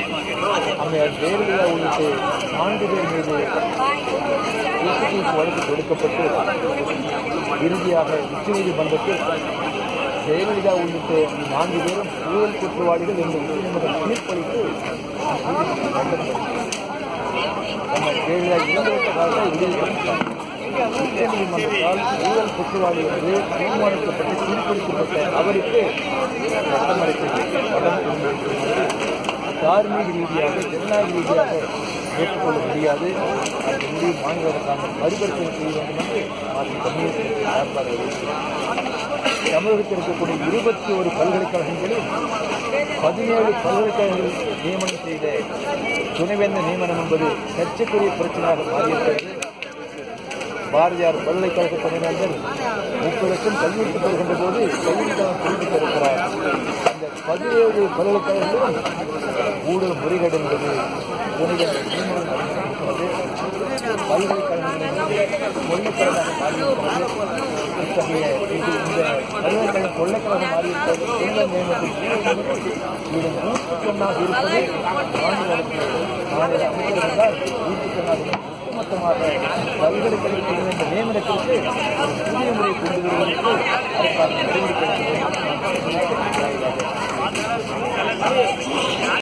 அம்மையார் ஜெயலலிதா உள்ளிட்ட நான்கு பேர் மீது தூக்கு வழக்கு தொடுக்கப்பட்டு இறுதியாக உச்சநீதிமன்றத்தில் ஜெயலலிதா உள்ளிட்ட நான்கு பேரும் ஊழல் குற்றவாளிகள் என்று உச்சநீதிமன்றம் தீர்ப்பளித்து நம்ம ஜெயலலிதா இறந்துவிட்ட காலத்தில் விடுவிக்கப்பட்டார் உச்சநீதிமன்றத்தால் ஊழல் குற்றவாளி என்று தீர்மானிக்கப்பட்டு தீர்ப்பளிக்கப்பட்ட அவருக்கு சட்டமன்றத்தில் படம் இருந்திருக்கிறது தார்மீக ரீதியாக ஜனநாயக ரீதியாக ஏற்றுக்கொள்ள முடியாது அந்த முடிவு மாநில அரசாங்கம் மறுபரிசீலனை செய்ய வேண்டும் என்று மாநில கம்யூனிஸ்ட் கட்சி சார்பாக அறிவிக்கிறது. தமிழகத்தில் இருக்கக்கூடிய இருபத்தி ஒரு பல்கலைக்கழகங்களில் பதினேழு பல்கலைக்கழகங்கள் நியமனம் செய்த துணைவேந்தர் நியமனம் என்பது சர்ச்சைக்குரிய பிரச்சனையாக மாறியிருக்கிறது பாரதியார் பல்கலைக்கழக துணைவேந்தர் முப்பது லட்சம் கல்விக்கு பெறுகின்ற போது கல்விக்கான குறிப்பிட்டு இருக்கிறார் அந்த பதினேழு பல்கலைக்கழகங்களும் ஊழல் முறைகேடு என்பது துணைவேந்தர் நியமனம் நடந்திருக்கிறது பல்கலைக்கழகங்கள் கொள்ளைக்கழகம் மாறியிருக்கிறது இத்தகைய இது இந்த பல்கலைக்கழகம் கொள்ளைக்கழகம் மாறியிருக்கிறது துணைவேந்தர் நியமனத்தில் இதன் நூற்றுக்கொண்டாக இருப்பது மாநில அரசு மாநில அமைச்சர் என்றால் நூற்றுக்கொண்டாக ஒட்டுமொத்தமாக பல்கலைக்கழகத்தில் இந்த நியமனத்திற்கு ஒரு புதிய முறை கொண்டு வருவதற்கு அரசாங்கம் நடவடிக்கை எடுக்க வேண்டும்.